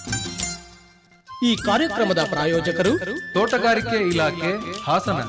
ಈ ಕಾರ್ಯಕ್ರಮದ ಪ್ರಾಯೋಜಕರು ತೋಟಗಾರಿಕೆ ಇಲಾಖೆ ಹಾಸನ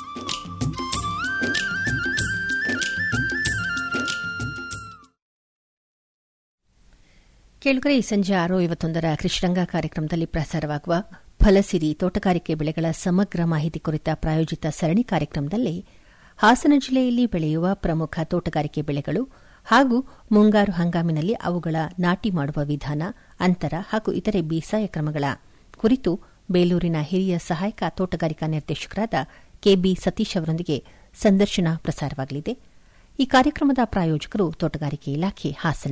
ಕೇಳುಗರೆ ಈ ಸಂಜೆ ಆರು ಐವತ್ತೊಂದರ ಕೃಷ್ಣರಂಗ ಕಾರ್ಯಕ್ರಮದಲ್ಲಿ ಪ್ರಸಾರವಾಗುವ ಫಲಸಿರಿ ತೋಟಗಾರಿಕೆ ಬೆಳೆಗಳ ಸಮಗ್ರ ಮಾಹಿತಿ ಕುರಿತ ಪ್ರಾಯೋಜಿತ ಸರಣಿ ಕಾರ್ಯಕ್ರಮದಲ್ಲಿ ಹಾಸನ ಜಿಲ್ಲೆಯಲ್ಲಿ ಬೆಳೆಯುವ ಪ್ರಮುಖ ತೋಟಗಾರಿಕೆ ಬೆಳೆಗಳು ಹಾಗೂ ಮುಂಗಾರು ಹಂಗಾಮಿನಲ್ಲಿ ಅವುಗಳ ನಾಟಿ ಮಾಡುವ ವಿಧಾನ ಅಂತರ ಹಾಗೂ ಇತರೆ ಬೇಸಾಯ ಕ್ರಮಗಳ ಕುರಿತು ಬೇಲೂರಿನ ಹಿರಿಯ ಸಹಾಯಕ ತೋಟಗಾರಿಕಾ ನಿರ್ದೇಶಕರಾದ ಕೆಬಿ ಸತೀಶ್ ಅವರೊಂದಿಗೆ ಸಂದರ್ಶನ ಪ್ರಸಾರವಾಗಲಿದೆ ಈ ಕಾರ್ಯಕ್ರಮದ ಪ್ರಾಯೋಜಕರು ತೋಟಗಾರಿಕೆ ಇಲಾಖೆ ಹಾಸನ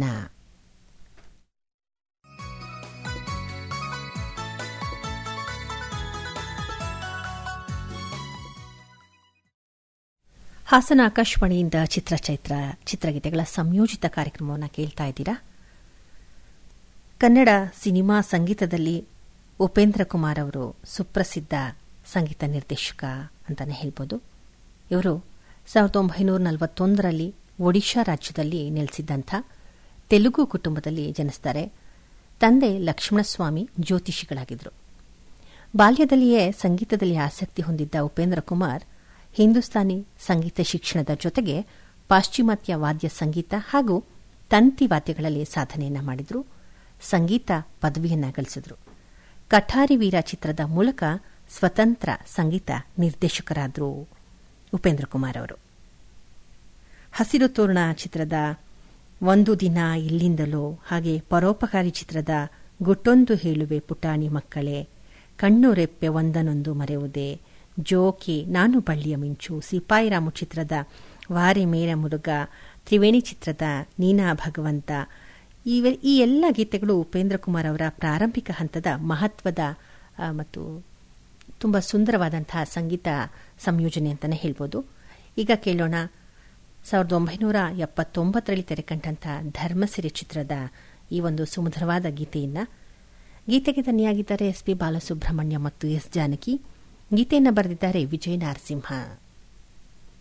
ಹಾಸನ ಆಕಾಶವಾಣಿಯಿಂದ ಚಿತ್ರಚೈತ್ರ ಚಿತ್ರಗೀತೆಗಳ ಸಂಯೋಜಿತ ಕಾರ್ಯಕ್ರಮವನ್ನು ಕೇಳ್ತಾ ಇದ್ದೀರಾ ಕನ್ನಡ ಸಿನಿಮಾ ಸಂಗೀತದಲ್ಲಿ ಉಪೇಂದ್ರ ಕುಮಾರ್ ಅವರು ಸುಪ್ರಸಿದ್ಧ ಸಂಗೀತ ನಿರ್ದೇಶಕ ಅಂತಾನೆ ಹೇಳ್ಬೋದು ಇವರು ಸಾವಿರದ ಒಂಬೈನೂರ ನಲವತ್ತೊಂದರಲ್ಲಿ ಒಡಿಶಾ ರಾಜ್ಯದಲ್ಲಿ ನೆಲೆಸಿದ್ದಂಥ ತೆಲುಗು ಕುಟುಂಬದಲ್ಲಿ ಜನಿಸ್ತಾರೆ ತಂದೆ ಲಕ್ಷ್ಮಣಸ್ವಾಮಿ ಜ್ಯೋತಿಷಿಗಳಾಗಿದ್ದರು ಬಾಲ್ಯದಲ್ಲಿಯೇ ಸಂಗೀತದಲ್ಲಿ ಆಸಕ್ತಿ ಹೊಂದಿದ್ದ ಉಪೇಂದ್ರ ಕುಮಾರ್ ಹಿಂದೂಸ್ತಾನಿ ಸಂಗೀತ ಶಿಕ್ಷಣದ ಜೊತೆಗೆ ಪಾಶ್ಚಿಮಾತ್ಯ ವಾದ್ಯ ಸಂಗೀತ ಹಾಗೂ ತಂತಿ ವಾದ್ಯಗಳಲ್ಲಿ ಸಾಧನೆಯನ್ನ ಮಾಡಿದ್ರು ಸಂಗೀತ ಪದವಿಯನ್ನ ಗಳಿಸಿದ್ರು ಕಠಾರಿ ವೀರ ಚಿತ್ರದ ಮೂಲಕ ಸ್ವತಂತ್ರ ಸಂಗೀತ ನಿರ್ದೇಶಕರಾದರು ಉಪೇಂದ್ರ ಕುಮಾರ್ ಅವರು ಹಸಿರು ತೋರಣ ಚಿತ್ರದ ಒಂದು ದಿನ ಇಲ್ಲಿಂದಲೋ ಹಾಗೆ ಪರೋಪಕಾರಿ ಚಿತ್ರದ ಗುಟ್ಟೊಂದು ಹೇಳುವೆ ಪುಟಾಣಿ ಮಕ್ಕಳೇ ಕಣ್ಣು ರೆಪ್ಪೆ ಒಂದನೊಂದು ಮರೆಯುವುದೇ ಜೋಕಿ ನಾನು ಬಳ್ಳಿಯ ಮಿಂಚು ಸಿಪಾಯಿರಾಮು ಚಿತ್ರದ ವಾರೆ ಮೇರ ಮುರುಗ ತ್ರಿವೇಣಿ ಚಿತ್ರದ ನೀನಾ ಭಗವಂತ ಈ ಎಲ್ಲ ಗೀತೆಗಳು ಉಪೇಂದ್ರ ಕುಮಾರ್ ಅವರ ಪ್ರಾರಂಭಿಕ ಹಂತದ ಮಹತ್ವದ ಮತ್ತು ತುಂಬ ಸುಂದರವಾದಂತಹ ಸಂಗೀತ ಸಂಯೋಜನೆ ಅಂತಲೇ ಹೇಳ್ಬೋದು ಈಗ ಕೇಳೋಣ ಸಾವಿರದ ಒಂಬೈನೂರ ಎಪ್ಪತ್ತೊಂಬತ್ತರಲ್ಲಿ ತೆರೆಕಂಡಂತಹ ಧರ್ಮಸಿರಿ ಚಿತ್ರದ ಈ ಒಂದು ಸುಮಧುರವಾದ ಗೀತೆಯನ್ನ ಗೀತೆಗೆ ಧನ್ಯಾಗಿದ್ದಾರೆ ಎಸ್ ಪಿ ಬಾಲಸುಬ್ರಹ್ಮಣ್ಯ ಮತ್ತು ಎಸ್ ಜಾನಕಿ ಗೀತೆಯನ್ನು ಬರೆದಿದ್ದಾರೆ ವಿಜಯ ನರಸಿಂಹ